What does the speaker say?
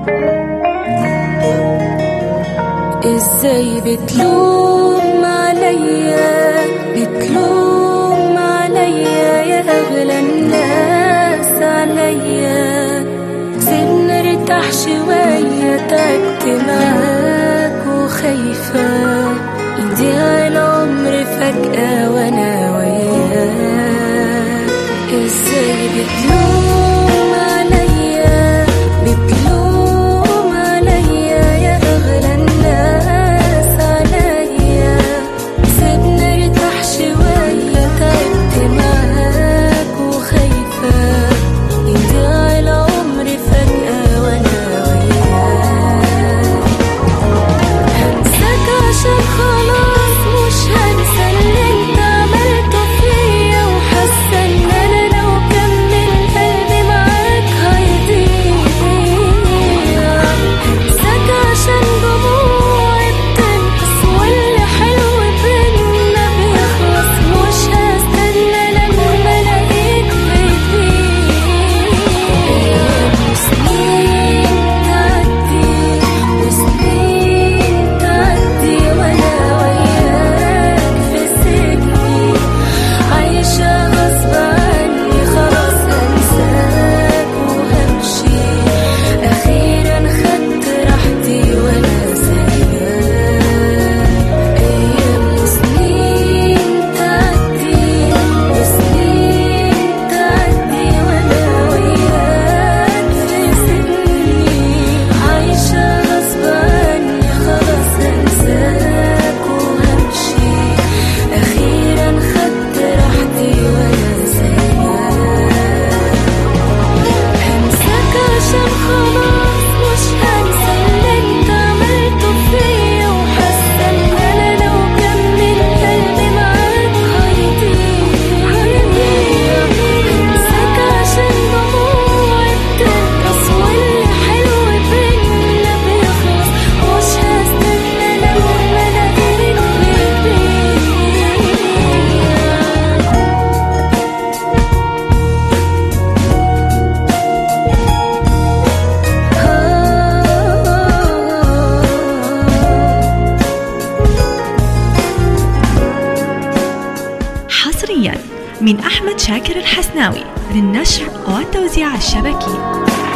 ازاي بتلوم عليا بتلوم عليا يا اغلى الناس عليا سيبني ارتاح شوية تعبت معاك وخايفة يضيع العمر فجأة وانا وياك ازاي بتلوم عليا بتلوم عليا يا اغلى الناس عليا سيبني ارتاح شوية تعبت معاك وخايفة يضيع العمر فجأة وانا وياك هنساك عشان خلاص مش هنسى اللي انت عملته فيا وحاسه ان انا لو كمل قلبي معاك هيضيع هنساك عشان دموعي بتنقص واللي حلو بينا بيخلص مش هستنى لما الاقيك بتضيع وسنين تعدي وسنين تعدي وانا وياك في سجني عايشة غصب عني خلاص انساك وهمشي اخيرا خدت راحتي وانا سايباك ايام وسنين تعدي وسنين تعدي وانا وياك في سجني عايشة غصب عني خلاص انساك وهمشي اخيرا خدت راحتي وانا سايباك هنساك عشان خلاص مش هنسى اللي انت عملته فيا وحاسه ان انا لو كمل قلبي معاك هيضيع هيضيع هنساك عشان دموعي بتنقص واللي حلو بينا بيخلص مش هستنى لما الاقيك بتضيع حصريا من أحمد شاكر الحسناوي للنشر والتوزيع الشبكي